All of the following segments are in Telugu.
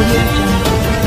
audio jungle.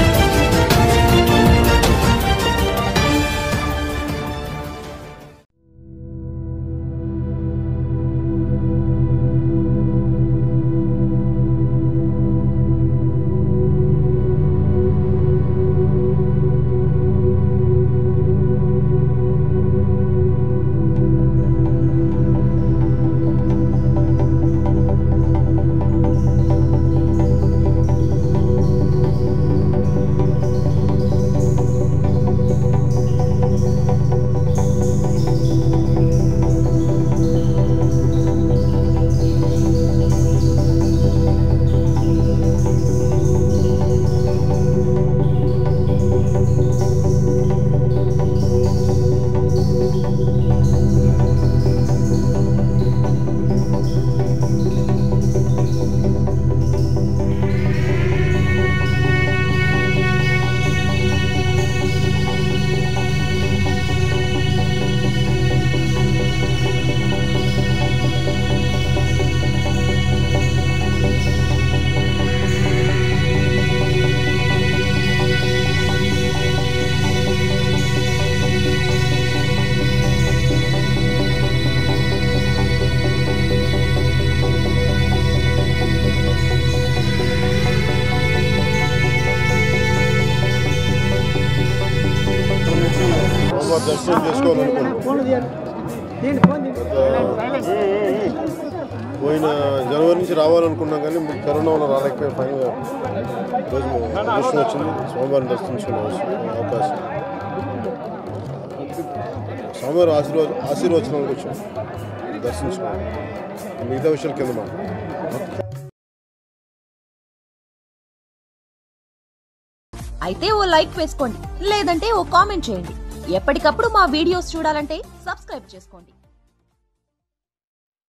సోమవారం దర్శనం చేసుకోవాలనుకున్నాం పోయిన జనవరి నుంచి రావాలనుకున్నాం కానీ కరోనా వల్ల రాలేకపోయి ఫైనల్గా ఈరోజు అదృష్టం వచ్చింది సోమవారం దర్శించుకునే అవకాశం స్వామివారి ఆశీర్వాద ఆశీర్వచనానికి వచ్చాం దర్శించుకున్నాం మిగతా విషయాలు కింద మాట అయితే ఓ లైక్ వేసుకోండి లేదంటే ఓ కామెంట్ చేయండి ఎప్పటికప్పుడు మా వీడియోస్ చూడాలంటే సబ్స్క్రైబ్ చేసుకోండి